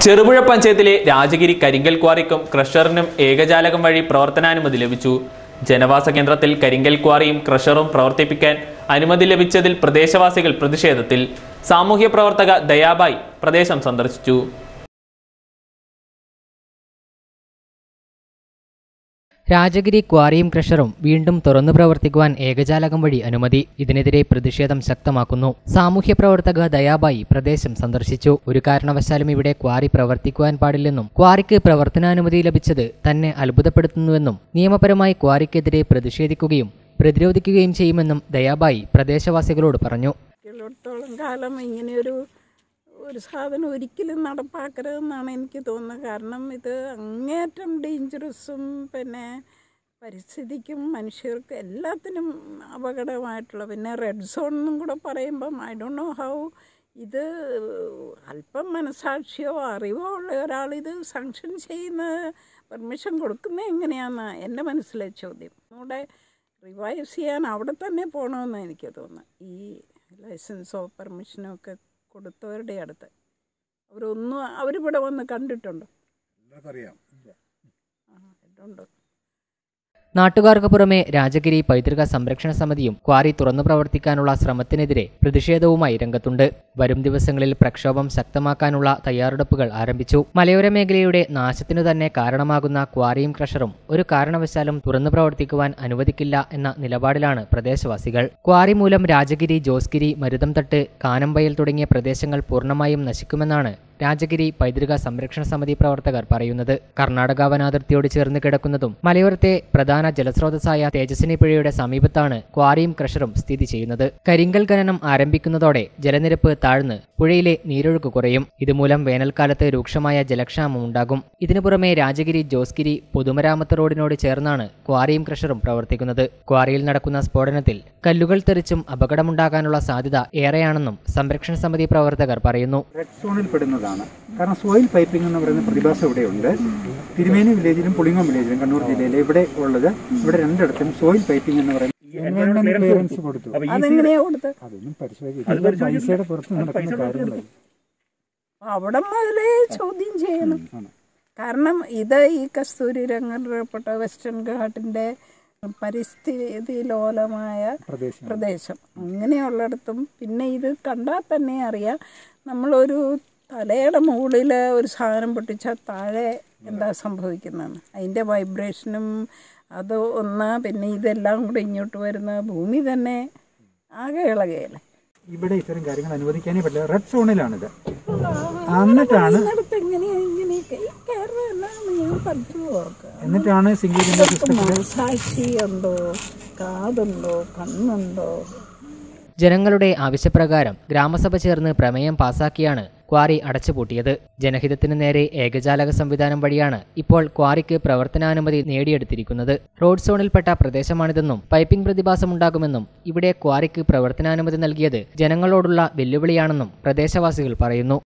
ചെറുപുഴ പഞ്ചായത്തിലെ രാജഗിരി കരിങ്കൽ ക്വാറിക്കും ക്രഷറിനും ഏകജാലകം വഴി പ്രവർത്തനാനുമതി ലഭിച്ചു ജനവാസ കേന്ദ്രത്തിൽ കരിങ്കൽ ക്വാറിയും ക്രഷറും പ്രവർത്തിപ്പിക്കാൻ അനുമതി ലഭിച്ചതിൽ പ്രദേശവാസികൾ പ്രതിഷേധത്തിൽ സാമൂഹ്യ പ്രവർത്തക ദയാബായി പ്രദേശം സന്ദർശിച്ചു രാജഗിരി ക്വാറിയും ക്രഷറും വീണ്ടും തുറന്നു പ്രവർത്തിക്കുവാൻ ഏകജാലകം വഴി അനുമതി ഇതിനെതിരെ പ്രതിഷേധം ശക്തമാക്കുന്നു സാമൂഹ്യ പ്രവർത്തക ദയാബായി പ്രദേശം സന്ദർശിച്ചു ഒരു കാരണവശാലും ഇവിടെ ക്വാറി പ്രവർത്തിക്കുവാൻ പാടില്ലെന്നും ക്വാറിക്ക് പ്രവർത്തനാനുമതി ലഭിച്ചത് തന്നെ അത്ഭുതപ്പെടുത്തുന്നുവെന്നും നിയമപരമായി ക്വാറിക്കെതിരെ പ്രതിഷേധിക്കുകയും പ്രതിരോധിക്കുകയും ചെയ്യുമെന്നും ദയാബായി പ്രദേശവാസികളോട് പറഞ്ഞു ഉള്ളിടത്തോളം കാലം ഇങ്ങനെയൊരു ഒരു സാധനം ഒരിക്കലും നടപ്പാക്കരുതെന്നാണ് എനിക്ക് തോന്നുന്നത് കാരണം ഇത് അങ്ങേയറ്റം ഡേഞ്ചറസും പിന്നെ പരിസ്ഥിതിക്കും മനുഷ്യർക്കും എല്ലാത്തിനും അപകടമായിട്ടുള്ള പിന്നെ റെഡ് സോൺ എന്നും കൂടെ പറയുമ്പം ഐ ഡോണ്ട് നോ ഹൗ ഇത് അല്പം മനസാക്ഷിയോ അറിവോ ഉള്ള ഒരാൾ ഇത് സാങ്ഷൻ ചെയ്യുന്ന പെർമിഷൻ കൊടുക്കുന്നത് എങ്ങനെയാണെന്ന് എൻ്റെ മനസ്സിലെ ചോദ്യം നമ്മുടെ റിവൈസ് ചെയ്യാൻ അവിടെ തന്നെ പോകണമെന്ന് എനിക്ക് തോന്നുന്നത് ഈ ലൈസൻസോ പെർമിഷനോ ഒക്കെ കൊടുത്തവരുടെ അടുത്ത് അവരൊന്നും അവരിവിടെ വന്ന് കണ്ടിട്ടുണ്ടോ എല്ലാവർക്കറിയാം ആ ഇതുണ്ടോ നാട്ടുകാർക്ക് പുറമെ രാജഗിരി പൈതൃക സംരക്ഷണ സമിതിയും ക്വാറി തുറന്നു പ്രവർത്തിക്കാനുള്ള ശ്രമത്തിനെതിരെ പ്രതിഷേധവുമായി രംഗത്തുണ്ട് വരും ദിവസങ്ങളിൽ പ്രക്ഷോഭം ശക്തമാക്കാനുള്ള തയ്യാറെടുപ്പുകൾ ആരംഭിച്ചു മലയോര മേഖലയുടെ നാശത്തിനു തന്നെ കാരണമാകുന്ന ക്വാറിയും ക്രഷറും ഒരു കാരണവശാലും തുറന്നു പ്രവർത്തിക്കുവാൻ അനുവദിക്കില്ല എന്ന നിലപാടിലാണ് പ്രദേശവാസികൾ ക്വാറി മൂലം രാജഗിരി ജോസ്ഗിരി മരുതംതട്ട് കാനമ്പയൽ തുടങ്ങിയ പ്രദേശങ്ങൾ പൂർണ്ണമായും നശിക്കുമെന്നാണ് രാജഗിരി പൈതൃക സംരക്ഷണ സമിതി പ്രവർത്തകർ പറയുന്നത് കർണാടക വനാതിർത്തിയോട് ചേർന്ന് കിടക്കുന്നതും മലയോരത്തെ പ്രധാന ജലസ്രോതസ്സായ തേജസ്വിനി പുഴയുടെ സമീപത്താണ് ക്വാറിയും ക്രഷറും സ്ഥിതി ചെയ്യുന്നത് കരിങ്കൽ ഖനനം ആരംഭിക്കുന്നതോടെ ജലനിരപ്പ് താഴ്ന്ന് പുഴയിലെ നീരൊഴുക്ക് കുറയും ഇതുമൂലം വേനൽക്കാലത്ത് രൂക്ഷമായ ജലക്ഷാമം ഉണ്ടാകും ഇതിനു പുറമെ രാജഗിരി ജോസ്ഗിരി പൊതുമരാമത്ത് റോഡിനോട് ചേർന്നാണ് ക്വാറിയും ക്രഷറും പ്രവർത്തിക്കുന്നത് ക്വാറിയിൽ നടക്കുന്ന സ്ഫോടനത്തിൽ കല്ലുകൾ തെറിച്ചും അപകടമുണ്ടാകാനുള്ള സാധ്യത ഏറെയാണെന്നും സംരക്ഷണ സമിതി പ്രവർത്തകർ പറയുന്നു റെഡ് സോണിൽ പെടുന്നതാണ് കാരണം സോയിൽ പൈപ്പിംഗ് എന്ന് പറയുന്ന പ്രതിഭാസം ഇവിടെയുണ്ട് തിരുമേനി വില്ലേജിലും പുളിങ്ങോം വില്ലേജിലും കണ്ണൂർ ജില്ലയിലെ ഇവിടെ ഉള്ളത് ഇവിടെ രണ്ടിടത്തും സോയിൽ പൈപ്പിംഗ് എന്ന് പറയുന്ന എൻവയോൺമെന്റ് ക്ലിയറൻസ് കൊടുത്തു അതെങ്ങനെയാ കൊടുത്ത് അതൊന്നും പരിശോധിക്കും പൈസയുടെ പുറത്ത് നടക്കുന്ന കാര്യങ്ങളാണ് അവിടെ മുതലേ ചോദ്യം ചെയ്യണം കാരണം ഇത് ഈ കസ്തൂരി രംഗപ്പെട്ട വെസ്റ്റേൺ ഘാട്ടിന്റെ പരിസ്ഥിതി ലോലമായ പ്രദേശം പ്രദേശം അങ്ങനെയുള്ളിടത്തും പിന്നെ ഇത് കണ്ടാൽ തന്നെ അറിയാം നമ്മളൊരു തലയുടെ മുകളിൽ ഒരു സാധനം പൊട്ടിച്ചാൽ താഴെ എന്താ സംഭവിക്കുന്നതെന്ന് അതിൻ്റെ വൈബ്രേഷനും അത് ഒന്ന് പിന്നെ ഇതെല്ലാം കൂടെ ഇങ്ങോട്ട് വരുന്ന ഭൂമി തന്നെ ആകെ ഇളകയല്ലേ ഇവിടെ ഇത്തരം കാര്യങ്ങൾ അനുവദിക്കാനേ പറ്റില്ല റെഡ് സോണിലാണിത് എന്നിട്ടാണ് എന്നിടത്ത് എങ്ങനെയാ ഇങ്ങനെയൊക്കെ ഈ കേരളം എന്നാണ് ഞാൻ പലപ്പോഴും ഓർക്കുക എന്നിട്ടാണ് സിംഗിൾ വിൻഡോ സിസ്റ്റം മനസാക്ഷിയുണ്ടോ കാതുണ്ടോ കണ്ണുണ്ടോ ജനങ്ങളുടെ ആവശ്യപ്രകാരം ഗ്രാമസഭ ചേർന്ന് പ്രമേയം പാസാക്കിയാണ് ക്വാറി അടച്ചുപൂട്ടിയത് ജനഹിതത്തിനു നേരെ ഏകജാലക സംവിധാനം വഴിയാണ് ഇപ്പോൾ ക്വാറിക്ക് പ്രവർത്തനാനുമതി നേടിയെടുത്തിരിക്കുന്നത് റോഡ് സോണിൽപ്പെട്ട പ്രദേശമാണിതെന്നും പൈപ്പിംഗ് പ്രതിഭാസമുണ്ടാകുമെന്നും ഇവിടെ ക്വാറിക്ക് പ്രവർത്തനാനുമതി നൽകിയത് ജനങ്ങളോടുള്ള വെല്ലുവിളിയാണെന്നും പ്രദേശവാസികൾ പറയുന്നു